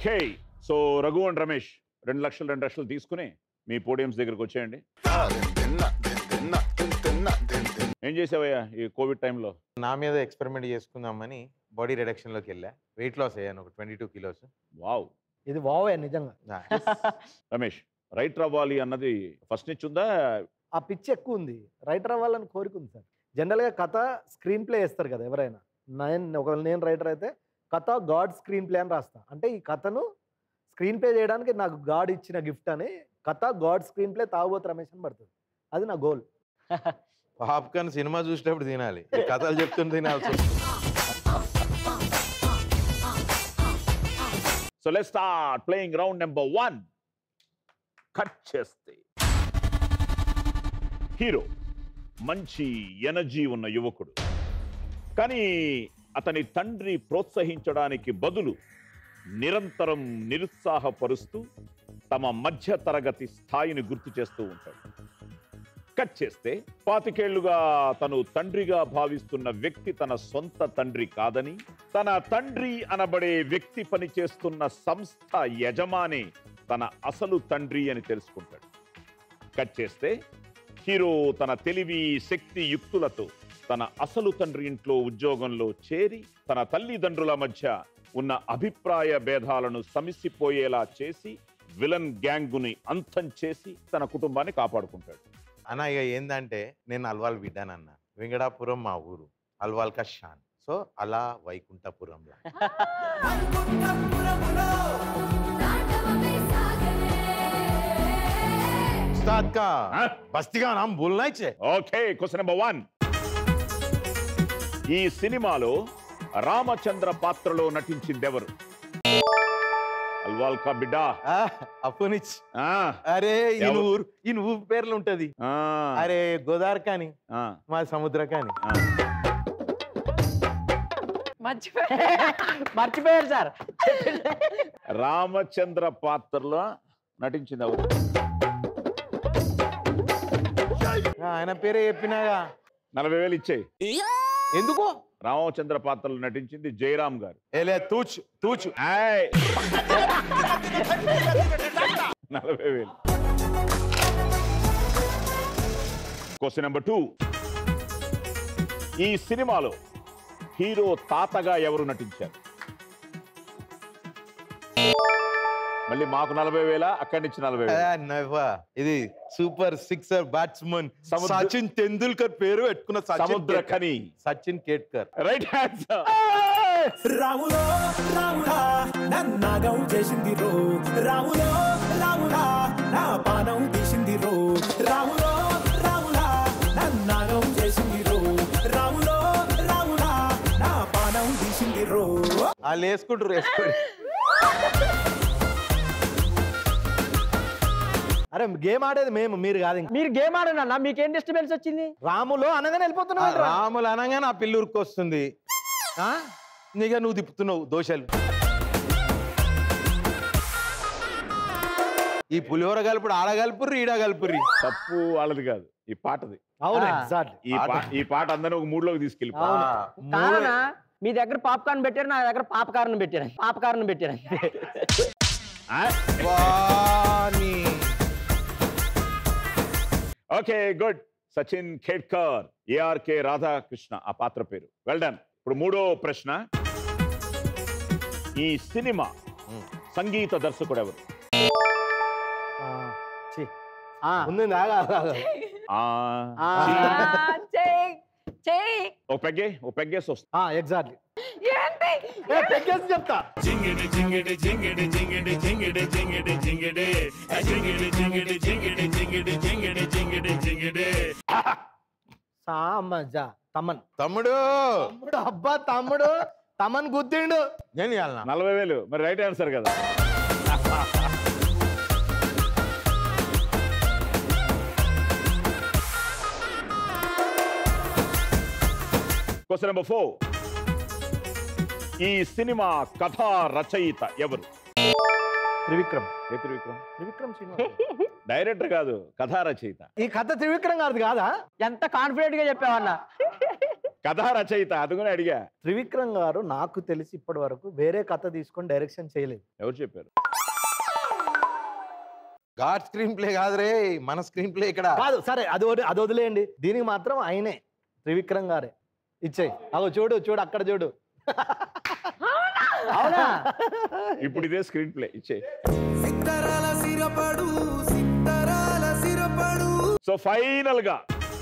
Okay so Raghu and Ramesh రెండు లక్షలు రెండు లక్షలు తీసుకుని మీ పోడియంస్ దగ్గరకు వచ్చేయండి ఏం చేసావయ్యా ఈ కోవిడ్ టైంలో నా మీద ఎక్స్పెరిమెంట్ చేసుకుందామని బాడీ రిడక్షన్లోకి వెళ్ళా వెయిట్ లాస్ అయ్యాను ఒక ట్వంటీ టూ కిలోస్ వావ్ ఇది వావే నిజంగా రమేష్ రైటర్ అవ్వాలి అన్నది ఫస్ట్ నుంచి ఉందా ఆ పిచ్ ఎక్కువ ఉంది రైటర్ అవ్వాలని కోరిక ఉంది సార్ జనరల్గా కథ స్క్రీన్ ప్లే వేస్తారు కదా ఎవరైనా నేను ఒకవేళ నేను రైటర్ అయితే కథ గాడ్ స్క్రీన్ ప్లే అని రాస్తా అంటే ఈ కథను స్క్రీన్ ప్లే చేయడానికి నాకు గాడ్ ఇచ్చిన గిఫ్ట్ అని కథ గాడ్ స్క్రీన్ ప్లే తాగుబోతు రమేష్ అని పడుతుంది అది నా గోల్ పాప్కార్న్ సినిమా చూసేటప్పుడు తినాలి ఈ కథలు చెప్తుంటే తినాల్సి వస్తుంది so let start playing round number one cut చేస్తే హీరో మంచి ఎనర్జీ ఉన్న యువకుడు కానీ అతని తండ్రి ప్రోత్సహించడానికి బదులు నిరంతరం నిరుత్సాహపరుస్తూ తమ మధ్య తరగతి స్థాయిని గుర్తు చేస్తూ ఉంటాడు కట్ చేస్తే పాతికేళ్లుగా తను తండ్రిగా భావిస్తున్న వ్యక్తి తన సొంత తండ్రి కాదని తన తండ్రి అనబడే వ్యక్తి పనిచేస్తున్న సంస్థ యజమాని తన అసలు తండ్రి అని తెలుసుకుంటాడు కట్ చేస్తే హీరో తన తెలివి శక్తి యుక్తులతో తన అసలు తండ్రి ఇంట్లో ఉద్యోగంలో చేరి తన తల్లిదండ్రుల మధ్య ఉన్న అభిప్రాయ భేదాలను సమిసిపోయేలా చేసి విలన్ గ్యాంగుని అంతం చేసి తన కుటుంబాన్ని కాపాడుకుంటాడు అన్న ఇక ఏందంటే నేను అల్వాల్ బిడ్డానన్న వెంకటాపురం మా ఊరు అల్వాల్ కా షాన్ సో అలా వైకుంఠపురంలో उस्ताद का हाँ? बस्ती का नाम बोलना ही चाहिए ఓకే క్వశ్చన్ నెంబర్ వన్ ఈ సినిమాలో రామచంద్ర పాత్రలో నటించింది ఎవరు అల్వాల్ కా బిడ్డా అప్పునిచ్ ఆ, అరే ఈయన ఎవరు? ఊరు ఈయన ఊరు పేర్లు ఉంటది ఆ, అరే గోదావరి కానీ ఆ, మా సముద్ర కానీ ఆ. మర్చిపోయారు మర్చిపోయారు సార్ రామచంద్ర పాత్రలో నటించింది ఎవరు ఆ, ఆయన పేరే చెప్పినాగా నలభై వేలు ఇచ్చేయి ఎందుకు రామచంద్ర పాత్రలో నటించింది జయరామ్ గారు ఏలే తూచ్ తూచ్ ఆయ్. నలభై వేలు క్వశ్చన్ నెంబర్ టూ ఈ సినిమాలో హీరో తాతగా ఎవరు నటించారు మళ్ళీ మాకు నలభై వేల అక్కడి నుంచి నలభై వేల ఆ, నవ్వా. ఇది సూపర్ సిక్సర్ బ్యాట్స్మన్ సముద్ర- సచిన్ తెందుల్కర్ పేరు పెట్టుకున్న సచిన్ సముద్ర కేట్కర్. ఖని సచిన్ కేట్కర్ రైట్ ఆన్సర్ రాములో రాముడా నన్నాగం చేసింది రో రాములో రాముడా నా పానం తీసింది రో రాములో రాముడా నన్నాగం చేసింది రో రాములో రాముడా నా పానం తీసింది రో వాళ్ళు వేసుకుంటారు వేసుకుంటారు అరే గేమ్ ఆడేది మేము మీరు కాదు ఇంకా మీరు గేమ్ ఆడండి అన్న మీకేం డిస్టర్బెన్స్ వచ్చింది రాములో అనగానే ఆ వెళ్ళిపోతున్నావు రాములు అనగానే ఆ పిల్లి ఉరుకొస్తుంది ఆ? నీగా నువ్వు తిప్పుతున్నావు దోశలు ఈ పులిహోర కలుపుడు ఆడ కలుపుర్రి ఈడ కలుపుర్రి తప్పు వాళ్ళది కాదు ఈ పాటది అవును ఆ. ఎగ్జాక్ట్లీ ఈ పా ఈ పాట అందరినీ ఒక మూడులోకి తీసుకెళ్ళి అవును. కాదనా మీ దగ్గర పాప్కార్న్ పెట్టారు నా దగ్గర పాపకార్న్ పెట్టారు పాపకార్న్ పెట్టారు okay good Sachin Khedkar ARK Radhakrishna ఆ పాత్ర పేరు వెల్ డన్ ఇప్పుడు మూడో ప్రశ్న ఈ సినిమా సంగీత దర్శకుడు ఎవరు ఉంది ఆగా, ఆగా, ఆగా. ఆ, ఆ. చెయ్యి చెయ్యి ఓ పెగ్గే ఓ పెగ్గేసి వస్తుంది ఆ, ఎగ్జాక్ట్లీ ఏంటి ఏ, పెట్టేసి చెప్తా జింగిడి జింగిడి జింగిడి జింగిడి జింగిడి జింగిడి జింగిడి ఆ జింగిడి జింగిడి జింగిడి జింగిడి జింగిడి జింగిడి జింగిడి సామజ తమన్ తమ్ముడు తమ్ముడు అబ్బా తమ్ముడు తమన్ గుద్దిండు నేను ఇవ్వాలనా? నలభై వేలు మరి రైట్ ఆన్సర్ కదా క్వశ్చన్ నెంబర్ ఫోర్ ఈ సినిమా కథా రచయిత ఎవరు త్రివిక్రమ్ ఏ త్రివిక్రమ్ త్రివిక్రమ్ సినిమా డైరెక్టర్ కాదు కథా రచయిత ఈ కథ త్రివిక్రమ్ గారిది కాదా ఎంత కాన్ఫిడెంట్ గా చెప్పావన్నా కథా రచయిత అది కూడా అడిగా త్రివిక్రమ్ గారు నాకు తెలిసి ఇప్పటి వరకు వేరే కథ తీసుకొని డైరెక్షన్ చేయలేదు ఎవరు చెప్పారు గాడ్ స్క్రీన్ ప్లే కాదు రే మన స్క్రీన్ ప్లే ఇక్కడ కాదు సరే అది వదిలే- అది వదిలేయండి దీనికి మాత్రం ఆయనే త్రివిక్రమ్ గారే ఇచ్చేయి అగో చూడు చూడు అక్కడ చూడు అవునా ఇప్పుడు ఇదే స్క్రీన్ ప్లే ఇచ్చే సిత్తరాల సిరపడు సిత్తరాల సిరపడు సో ఫైనల్ గా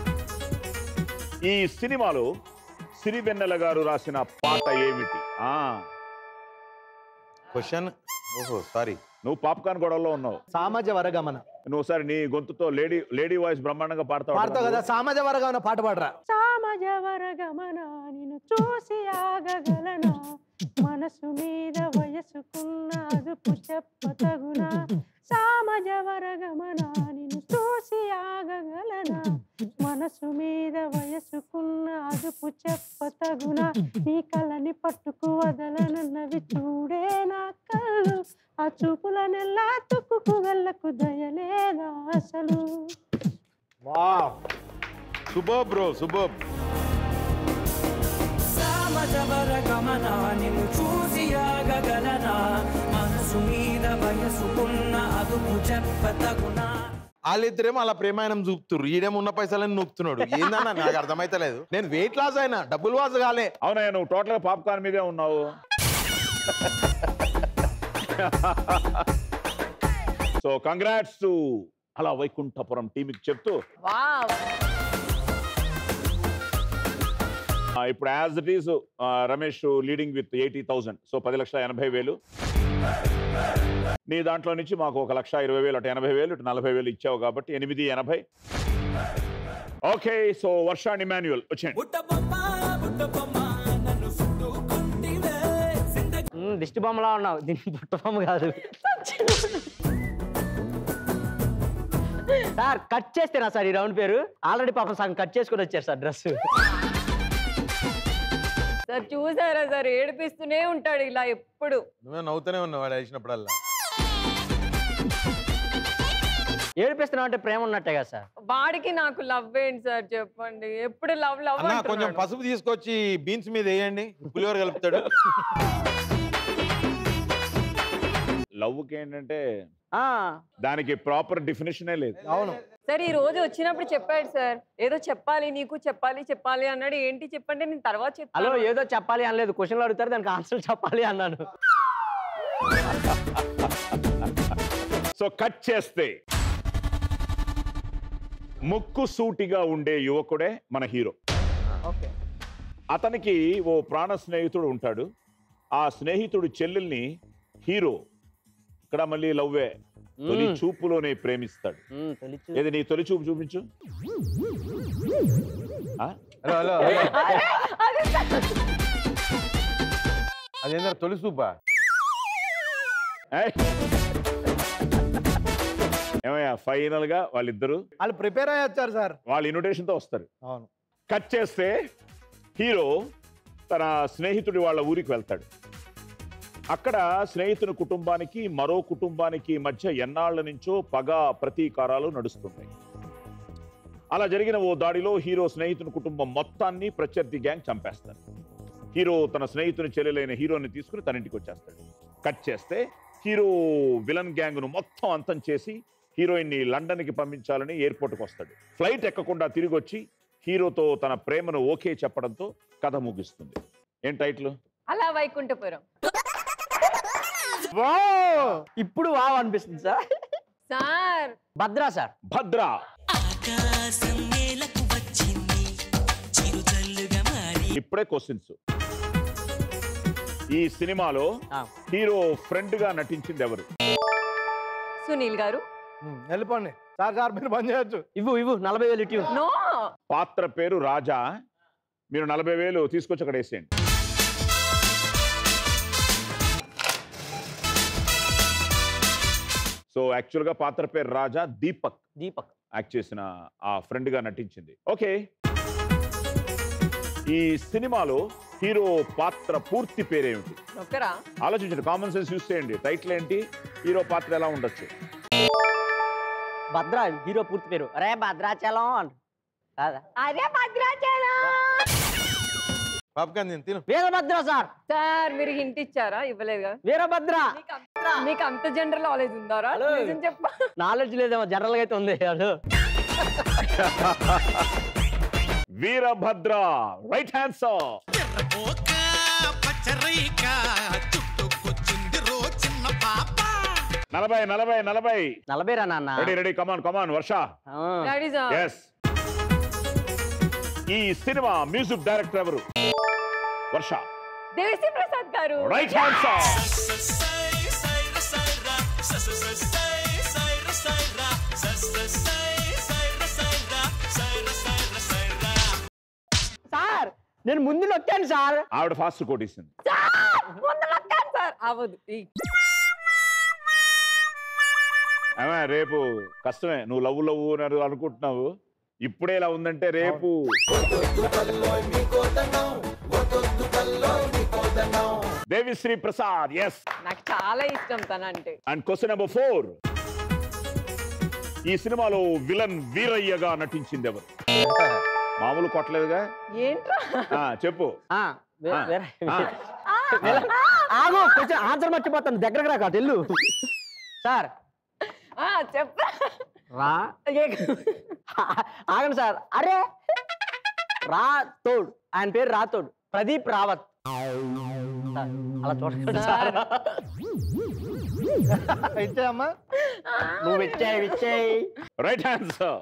ఈ సినిమాలో సిరివెన్నెల గారు రాసిన పాట ఏమిటి ఆ క్వశ్చన్ ఓహో సారీ నువ్వు పాప్కార్న్ గొడవలో ఉన్నావు సామాజ వరగమన నువ్వు ఒకసారి నీ గొంతుతో లేడీ లేడీ వాయిస్ బ్రహ్మాండంగా పాడతావు పాడతావు కదా సామాజ వరగమన పాట పాడరా సామజవర గమన నిన్ను చూసి ఆగగలనా మనసు మీద వయసుకున్న అదుపు చెప్పతగునా సామజవర గమన నిన్ను చూసి ఆగగలనా మనసు మీద వయసుకున్న అదుపు చెప్పతగునా నీ కళ్ళని పట్టుకు వదలనన్నవి చూడే నా కళ్ళు ఆ చూపుల నెల్లా తుక్కుకు వెళ్ళకు దయలేదా అసలు వావ్ సుబోబ్ బ్రో సుబోబ్ సామజవర గమన నిన్ను చూసి ఆగగలనా మనసు మీద వయసుకున్న అదుపు చెప్పతగునా వాళ్ళిద్దరేమో అలా ప్రేమాయణం చూపుతుర్రు ఈడేమో ఉన్న పైసలని నూపుతున్నాడు ఏందన్నా నాకు అర్థమైతలేదు నేను వెయిట్ లాస్ అయినా డబ్బులు వాస్ కాలే అవునయ్య నువ్వు టోటల్ గా పాప్కార్న్ మీదే ఉన్నావు సో కంగ్రాట్స్ టు అలా వైకుంఠపురం టీంకి చెప్తూ వావ్ ఆ, ఇప్పుడు as it is Ramesh leading with eighty thousand so పది లక్షల ఎనభై వేలు నీ దాంట్లో నుంచి మాకు ఒక లక్ష ఇరవై వేలు అటు ఎనభై వేలు ఇటు నలభై వేలు ఇచ్చావు కాబట్టి ఎనిమిది ఎనభై ఓకే సో వర్షాన్ని మాన్యువల్ వచ్చేయండి బుట్టబొమ్మ బుట్టబొమ్మ నన్ను చుట్టుకుంటివే జిందగీ ఉమ్, దిష్టి బొమ్మలా ఉన్నావు దీన్ని బుట్ట బొమ్మ కాదు సార్ కట్ చేస్తేనా సార్ ఈ రౌండ్ పేరు ఆల్రెడీ పాపం సగం కట్ చేసుకొని వచ్చారు సార్ డ్రెస్ సార్ చూసారా సార్ ఏడిపిస్తూనే ఉంటాడు ఇలా ఎప్పుడు నువ్వే నవ్వుతూనే ఉన్నావు వాడు వేసినప్పుడల్లా ఏడిపిస్తున్నావు అంటే ప్రేమ ఉన్నట్టే కదా సార్ వాడికి నాకు లవ్ ఏంటి సార్ చెప్పండి ఎప్పుడు లవ్ లవ్ అన్న కొంచెం పసుపు తీసుకొచ్చి బీన్స్ మీద వేయండి పులిహోర కలుపుతాడు లవ్కి ఏంటంటే ఆ, దానికి ప్రాపర్ డెఫినేషనే లేదు అవును సార్ ఈ రోజు వచ్చినప్పుడు చెప్పాడు సార్ ఏదో చెప్పాలి నీకు చెప్పాలి చెప్పాలి అన్నాడు ఏంటి చెప్పండి నేను తర్వాత హలో చెప్తాను ఏదో చెప్పాలి అనలేదు క్వశ్చన్లు అడుగుతారు దానికి ఆన్సర్ చెప్పాలి అన్నాను సో కట్ చేస్తే ముక్కు సూటిగా ఉండే యువకుడే మన హీరో ఓకే అతనికి ఓ ప్రాణ స్నేహితుడు ఉంటాడు ఆ స్నేహితుడు చెల్లెల్ని హీరో ఇక్కడ మళ్ళీ లవ్వే తొలి మ్మ్. చూపులోనే ప్రేమిస్తాడు ఉమ్, తొలిచూ ఏది నీ తొలి చూపు చూపించు ఆ? హలో హలో అదేందా తొలి సూపా ఏయ్. ఏమయ్యా ఫైనల్ గా వాళ్ళిద్దరు వాళ్ళు ప్రిపేర్ అయ్యి వచ్చారు సార్ వాళ్ళ ఇన్విటేషన్ తో వస్తారు అవును కట్ చేస్తే హీరో తన స్నేహితుడి వాళ్ళ ఊరికి వెళ్తాడు అక్కడ స్నేహితుని కుటుంబానికి మరో కుటుంబానికి మధ్య ఎన్నాళ్ల నుంచో పగ ప్రతీకారాలు నడుస్తుంటాయి అలా జరిగిన ఓ దాడిలో హీరో స్నేహితుని కుటుంబం మొత్తాన్ని ప్రత్యర్థి గ్యాంగ్ చంపేస్తారు హీరో తన స్నేహితుని చెల్లెలైన హీరోని తీసుకుని తన ఇంటికి వచ్చేస్తాడు కట్ చేస్తే హీరో విలన్ గ్యాంగ్ ను మొత్తం అంతం చేసి హీరోయిన్ ని లండన్ కి పంపించాలని ఎయిర్పోర్ట్కి వస్తాడు ఫ్లైట్ ఎక్కకుండా తిరిగి వచ్చి హీరోతో తన ప్రేమను ఓకే చెప్పడంతో కథ ముగిస్తుంది ఏం టైటిల్ అలా వైకుంఠపురం ఇప్పుడు వావ్ అనిపిస్తుంది sir sir Bhadra sir Bhadra ఆకాశం నేలకు వచ్చింది చిరుజల్లుగా మారి ఇప్పుడే క్వశ్చన్స్ ఈ సినిమాలో ఆ. హీరో ఫ్రెండ్ గా నటించింది ఎవరు సునీల్ గారు ఉమ్, వెళ్ళిపోండి సార్ సార్ మీరు పని చేయొచ్చు ఇవ్వు ఇవ్వు నలభై వేలు ఇటు నో పాత్ర పేరు రాజా మీరు నలభై వేలు తీసుకొచ్చి అక్కడ వేసేయండి సో యాక్చువల్ గా పాత్ర పేరు రాజా దీపక్ దీపక్ యాక్ట్ చేసిన ఆ ఫ్రెండ్ గా నటించింది ఓకే ఈ సినిమాలో హీరో పాత్ర పూర్తి పేరేమిటి ఒక్కరా ఆలోచించండి కామన్ సెన్స్ యూస్ చేయండి టైటిల్ ఏంటి హీరో పాత్ర ఎలా ఉండొచ్చు భద్రా హీరో పూర్తి పేరు అరే భద్రాచలం అంట కాదా అరే భద్రాచలం పాప్కార్న్ తిను తిను వీరభద్ర సార్ సార్ మీరు హింట్ ఇచ్చారా ఇవ్వలేదుగా వీరభద్ర మీకు అంత- మీకు అంత జనరల్ నాలెడ్జ్ ఉందారా హలో. నిజం చెప్ప నాలెడ్జ్ లేదేమో జనరల్ గా అయితే ఉంది అడు వీరభద్ర రైట్ హ్యాండ్సర్ ఎర్రపోక పచ్చరైక చుట్టుకొచ్చింది రో చిన్న పాప నలభై నలభై నలభై నలభై రా నాన్న రెడీ రెడీ కమాన్ కమాన్ వర్ష ఆ. That is a- ఎస్ ఈ సినిమా మ్యూజిక్ డైరెక్టర్ ఎవరు వర్ష దేవిశ్రీ ప్రసాద్ గారు రైట్ హ్యాండ్సర్ సార్ నేను ముందు నొక్కాను సార్ ఆవిడ ఫాస్ట్ కొట్టేసింది సార్, ముందు నొక్కాను సార్ అవ్వదు ఈ- ఆమె రేపు కష్టమే నువ్వు లవ్ లవ్ అని అనుకుంటున్నావు ఇప్పుడే ఇలా ఉందంటే రేపు దేవిశ్రీ ప్రసాద్ ఎస్ నాకు చాలా ఇష్టం తనంటే అండ్ క్వశ్చన్ నెంబర్ ఫోర్ ఈ సినిమాలో విలన్ వీరయ్యగా నటించింది ఎవరు మామూలు కొట్టలేదుగా ఏంట్రా ఆ, చెప్పు ఆ, వే- ఆ, వేరే- ఆ. వేరే- ఆగు కొంచెం ఆన్సర్ మర్చిపోతాను దగ్గరకు రా కాదు వెళ్ళు సార్ ఆ, చెప్పరా రా ఆగండి సార్ అరే రా తోడ్ ఆయన పేరు రాతోడ్ ప్రదీప్ రావత్ సార్, అలా చూడండి సార్ ఇచ్చాయమ్మా నువ్వు ఇచ్చాయి ఇచ్చాయి రైట్ ఆన్సర్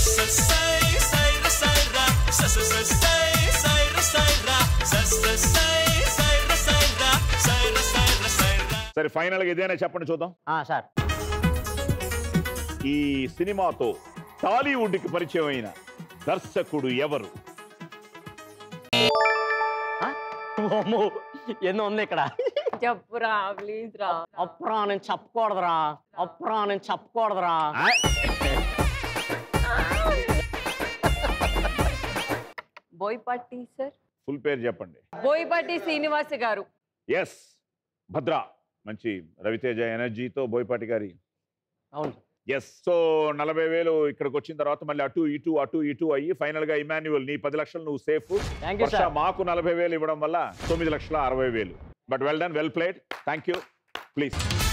సరే ఫైనల్ గా ఇదేనా చెప్పండి చూద్దాం ఆ, సార్ ఈ సినిమాతో టాలీవుడ్ కి పరిచయం అయిన దర్శకుడు ఎవరు అమ్మో, ఎన్నో ఉంది ఇక్కడ చెప్పురా ప్లీజ్ రా అప్పురా నేను చెప్పకూడదురా అప్పురా నేను చెప్పకూడదురా ఆ? బోయపాటి సార్ ఫుల్ పేరు చెప్పండి బోయపాటి శ్రీనివాస్ గారు ఎస్ భద్ర మంచి రవితేజ ఎనర్జీతో బోయపాటి గారి అవును ఎస్ సో నలభై వేలు ఇక్కడికి వచ్చిన తర్వాత మళ్ళీ అటు ఇటు అటు ఇటు అయ్యి ఫైనల్ గా ఇమాన్యువల్ నీ పది లక్షలు నువ్వు safe thank you Varsha sir మాకు నలభై వేలు ఇవ్వడం వల్ల తొమ్మిది లక్షల అరవై వేలు but well done well played thank you please